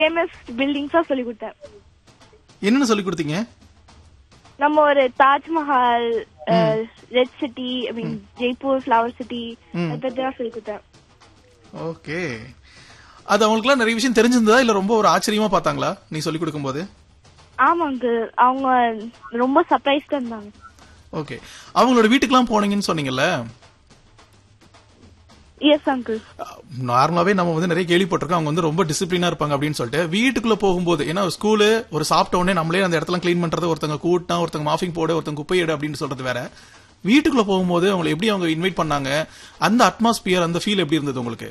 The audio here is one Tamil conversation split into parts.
ஃபேமஸ் பில்டிங்ஸா சொல்லி கொடுத்தேன் என்னென்ன சொல்லி கொடுத்தீங்க நம்ம ஒரு Taj Mahal red city I mean Jaipur flower city ம். அதை பத்தி தான் சொல்லி கொடுத்தேன் ஓகே அது அவங்களுக்குலாம் நிறைய விஷயம் தெரிஞ்சிருந்ததா இல்ல ரொம்ப ஒரு ஆச்சரியமா பார்த்தாங்களா நீ சொல்லி கொடுக்கும்போது ஆமாங்க அவங்க ரொம்ப சர்ப்ரைஸ்டா இருந்தாங்க ஓகே அவங்களோட வீட்டுக்கெல்லாம் போனீங்கன்னு சொன்னீங்கல்ல எஸ் அங்கிள் நார்மலாவே நம்ம வந்து நிறைய கேள்விப்பட்டிருக்கோம் அவங்க வந்து ரொம்ப டிசிப்ளினா இருப்பாங்க அப்படின்னு சொல்லிட்டு வீட்டுக்குள்ள போகும்போது ஏன்னா ஸ்கூலு ஒரு சாப்பிட்ட உடனே நம்மளே அந்த இடத்துல க்ளீன் பண்றது ஒருத்தங்க கூட்டினா ஒருத்தங்க மாஃபிங் போடு ஒருத்தங்க குப்பை எடு அப்படின்னு சொல்றது வேற வீட்டுக்குள்ள போகும்போது அவங்களை எப்படி அவங்க இன்வைட் பண்ணாங்க அந்த அட்மாஸ்பியர் அந்த ஃபீல் எப்படி இருந்தது உங்களுக்கு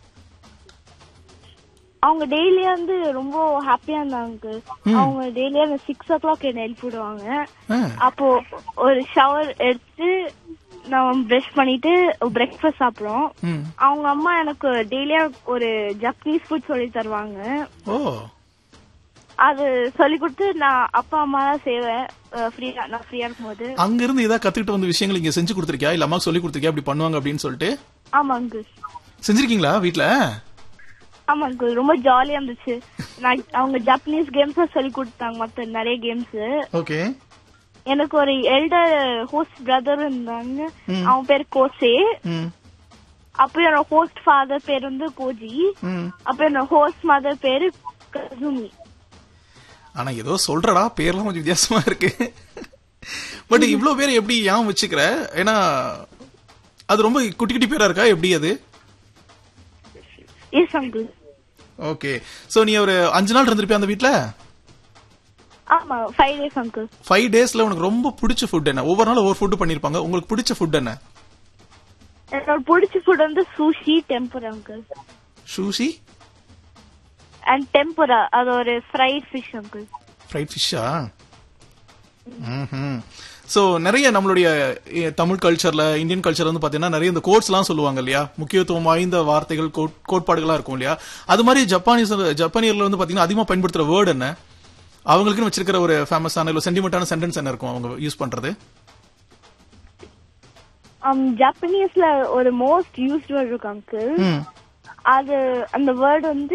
அவங்க டெய்லியா வந்து ரொம்ப ஹாப்பியா இருந்தாங்க அவங்க டெய்லியா அந்த சிக்ஸ் ஓ கிளாக் என்ன எழுப்பி விடுவாங்க ஆ, அப்போ ஒரு ஷவர் எடுத்து நம்ம பிரஷ் பண்ணிட்டு பிரேக்ஃபாஸ்ட் சாப்பிடுறோம் ம். அவங்க அம்மா எனக்கு டெய்லியா ஒரு ஜப்பனீஸ் ஃபுட் சொல்லி தருவாங்க ஓ அது சொல்லி கொடுத்து நான் அப்பா அம்மா தான் செய்வேன் ஃப்ரீயா நான் ஃப்ரீயா இருக்கும்போது அங்க இருந்து ஏதாவது கத்துக்கிட்டு வந்த விஷயங்கள் இங்க செஞ்சு கொடுத்துருக்கியா இல்ல அம்மா சொல்லி கொடுத்துருக்கியா அப்படி பண்ணுவாங்க அப்படின்னு சொல்லிட்டு ஆமா அங்கிள் செஞ்சிருக்கீங்களா வீட்ல ஆமா அங்கிள் ரொம்ப ஜாலியா இருந்துச்சு நான் அவங்க ஜப்பனீஸ் கேம்ஸ் சொல்லி கொடுத்தாங்க மத்த நிறைய கேம்ஸ் ஓகே எனக்கு ஒரு எல்டர் ஹோஸ்ட் பிரதர் இருந்தாங்க அவன் பேர் கோசே ம் அப்புறம் என்னோட ஹோஸ்ட் ஃபாதர் பேர் வந்து கோஜி ம் அப்புறம் என்னோட ஹோஸ்ட் மதர் பேரு கசுமி ஆனா ஏதோ சொல்றடா பேர்லாம் கொஞ்சம் வித்தியாசமா இருக்கு பட் இவ்ளோ பேர் எப்படி ஏன் வச்சுக்கிற ஏன்னா அது ரொம்ப குட்டி குட்டி பேரா இருக்கா எப்படி அது எஸ் அங்கிள் ஓகே சோ நீ ஒரு அஞ்சு நாள் இருந்திருப்பியா அந்த வீட்ல ஆமா ஃபைவ் டேஸ் அங்கிள் ஃபைவ் டேஸ்ல உனக்கு ரொம்ப பிடிச்ச ஃபுட் என்ன ஒவ்வொரு நாள் ஒவ்வொரு ஃபுட் பண்ணிருப்பாங்க உங்களுக்கு பிடிச்ச ஃபுட் என்ன என்னோட பிடிச்ச ஃபுட் வந்து sushi tempura uncle sushi and tempura அது ஒரு ஃப்ரைட் ஃபிஷ் அங்கிள் ஃப்ரைட் ஃபிஷ்ஷா சோ நிறைய நம்மளுடைய எ, தமிழ் கல்ச்சர்ல இந்தியன் கல்ச்சர் வந்து பாத்தீங்கன்னா நிறைய இந்த கோட்ஸ்லாம் சொல்லுவாங்க இல்லையா முக்கியத்துவம் வாய்ந்த வார்த்தைகள் கோட்- கோட்பாடுகளா இருக்கும் இல்லையா அது மாதிரி ஜப்பானீஸ் ஜப்பானியர்ல வந்து பாத்தீங்கன்னா அதிகமா பயன்படுத்துற வேர்டு என்ன அவங்களுக்குன்னு வச்சிருக்கிற ஒரு ஃபேமஸான இல்ல சென்டிமெண்டான சென்டென்ஸ் என்ன இருக்கும் அவங்க யூஸ் பண்றது ஜப்பனீஸ்ல ஒரு மோஸ்ட் யூஸ்ட் வேர்ட் இருக்கு அங்கிள் ம். அது அந்த வேர்ட் வந்து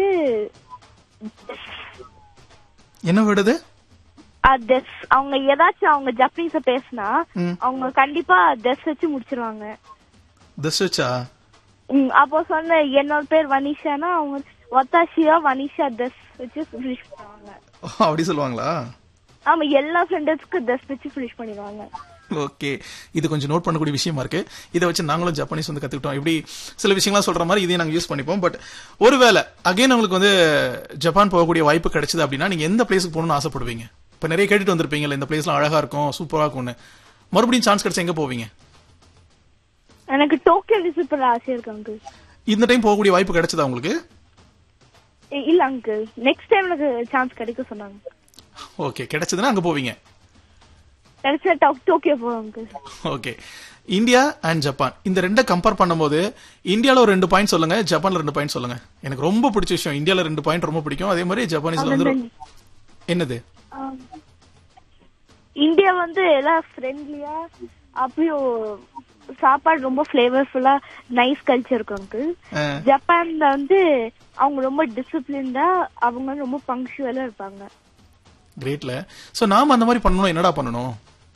என்ன வேர்டு அது டெஸ் அவங்க ஏதாச்சும் அவங்க ஜப்பனீஸ பேசினா ம். அவங்க கண்டிப்பா டெஸ் வச்சு முடிச்சிருவாங்க தஸ்வச்சா ம், அப்போ சொன்ன என்னோட பேர் வனிஷானா அவங்க ஒத்தாஷியா வனிஷா டெஸ் வச்சு ஃபினிஷ் பண்ணுவாங்க அப்படி சொல்லுவாங்களா ஆமா எல்லா சென்டென்ஸ்க்கு டெஸ் வச்சு ஃபினிஷ் பண்ணிடுவாங்க ஓகே இது கொஞ்சம் நோட் பண்ணக்கூடிய விஷயமா இருக்கு இதை வச்சு நாங்களும் ஜப்பானீஸ் வந்து கத்துக்கிட்டோம் இப்படி சில விஷயங்கள்லாம் சொல்ற மாதிரி இதையும் நாங்க யூஸ் பண்ணிப்போம் பட் ஒருவேளை அகைன் உங்களுக்கு வந்து ஜப்பான் போகக்கூடிய வாய்ப்பு கிடைச்சது அப்படின்னா நீங்க எந்த பிளேஸுக்கு போகணும்னு ஆசைப்படுவீங்க இப்ப நிறைய கேட்டுட்டு வந்திருப்பீங்கல்ல இந்த பிளேஸ்லாம் அழகா இருக்கும் சூப்பரா இருக்கும்னு மறுபடியும் சான்ஸ் கிடைச்சா எங்க போவீங்க எனக்கு டோக்கியோ விசிட் பண்ண ஆசையா இருக்கு அங்கிள் இந்த டைம் போகக்கூடிய வாய்ப்பு கிடைச்சதா உங்களுக்கு இல்ல அங்கிள் நெக்ஸ்ட் டைம் எனக்கு சான்ஸ் கிடைக்க சொன்னாங்க ஓகே கிடைச்சதுன்னா அங்க போவீங்க கிடைச்சா டோ- டோக்கியோ போவோம் uncle okay India and Japan இந்த ரெண்டை கம்பேர் பண்ணும்போது இந்தியால ஒரு ரெண்டு பாயிண்ட் சொல்லுங்க ஜப்பான்ல ரெண்டு பாயிண்ட் சொல்லுங்க எனக்கு ரொம்ப பிடிச்ச விஷயம் இந்தியால ரெண்டு பாயிண்ட் ரொம்ப பிடிக்கும் அதே மாதிரி ஜப்பானீஸ்ல வந்து ரொ- என்னது ஆம். இந்தியா வந்து எல்லாம் ஃப்ரெண்ட்லியா அப்பயும் சாப்பாடு ரொம்ப ஃபிளேவர்ஃபுல்லா நைஸ் கல்ச்சர் இருக்கும் அங்கிள் அஹ், ஜப்பான்ல வந்து அவங்க ரொம்ப டிசிப்ளின்டா அவங்க ரொம்ப பங்க்சுவலா இருப்பாங்க கிரேட்ல சோ நாம அந்த மாதிரி பண்ணணும் என்னடா பண்ணணும்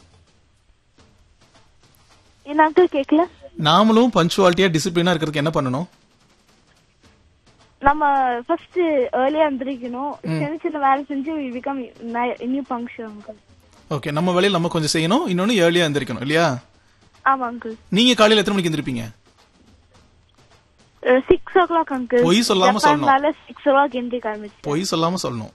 என்ன அங்கிள் கேக்கல நாமளும் பஞ்சுவாலிட்டியா டிசிப்ளினா இருக்கிறதுக்கு என்ன பண்ணணும் நம்ம ஃபர்ஸ்ட் ஏர்லியா எந்திரிக்கணும் சின்ன சின்ன வேலை செஞ்சு become new function uncle okay நம்ம வேலையில நம்ம கொஞ்சம் செய்யணும் இன்னொன்னு ஏர்லியா எந்திரிக்கணும் இல்லையா ஆமா அங்கிள் நீங்க காலையில எத்தனை மணிக்கு எந்திரிப்பீங்க சிக்ஸ் ஓ கிளாக் அங்கிள் பொய் சொல்லாம சொல்லணும். சிக்ஸ் ஓ கிளாக் எந்திரிக்க ஆரம்பிச்சு பொய் சொல்லாம சொல்லணும்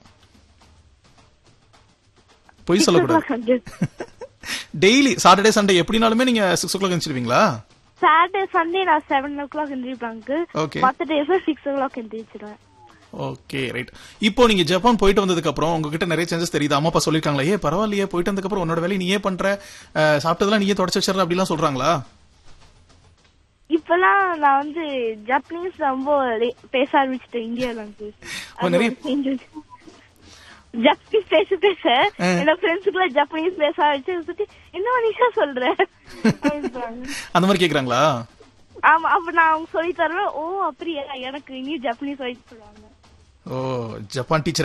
பொய் சிக்ஸ் ஓ சொல்லக்கூடாது clock uncle daily Saturday Sunday எப்படினாலுமே நீங்க சிக்ஸ் ஓ கிளாக் எந்திரிச்சிருவீங்களா சாட்டர்டே சண்டே நான் செவன் ஓ கிளாக் எந்திரிப்பேன் அங்கிள் ஓகே மத்த டேஸ் சிக்ஸ் ஓ கிளாக் எந்திரிச்சிடுவேன் ஓகே ரைட் இப்போ நீங்க ஜப்பான் போயிட்டு வந்ததுக்கு அப்புறம் உங்ககிட்ட நிறைய சேஞ்சஸ் தெரியுது அம்மா அப்பா சொல்லிருக்காங்களா ஏ பரவாயில்லையே போயிட்டு வந்ததுக்கு அப்புறம் உன்னோட வேலையை நீயே பண்ற அஹ், சாப்பிட்டதெல்லாம் நீயே தொடச்சு வச்சிடற அப்படிலாம் சொல்றாங்களா இப்பெல்லாம் நான் வந்து ஜப்பனீஸ் ரொம்ப லே- பேச ஆரம்பிச்சிட்டேன் இந்தியால வந்து ஓ, நிறைய- ஜப்பனீஸ் பேச பேச ஆ. என்னோட ஃப்ரெண்ட்ஸுக்குள்ள ஜப்பனீஸ் பேச ஆரம்பிச்சு என்ன மனிஷா சொல்ற அப்படின்றாங்க. அந்த மாதிரி கேக்குறாங்களா ஆமா அப்ப நான் அவங்க சொல்லி தருவேன் ஓ அப்படியா எனக்கு இனி ஜப்பனீஸ் சொல்லி சொல்லுவாங்க ஓ ஜப்பான் டீச்சர்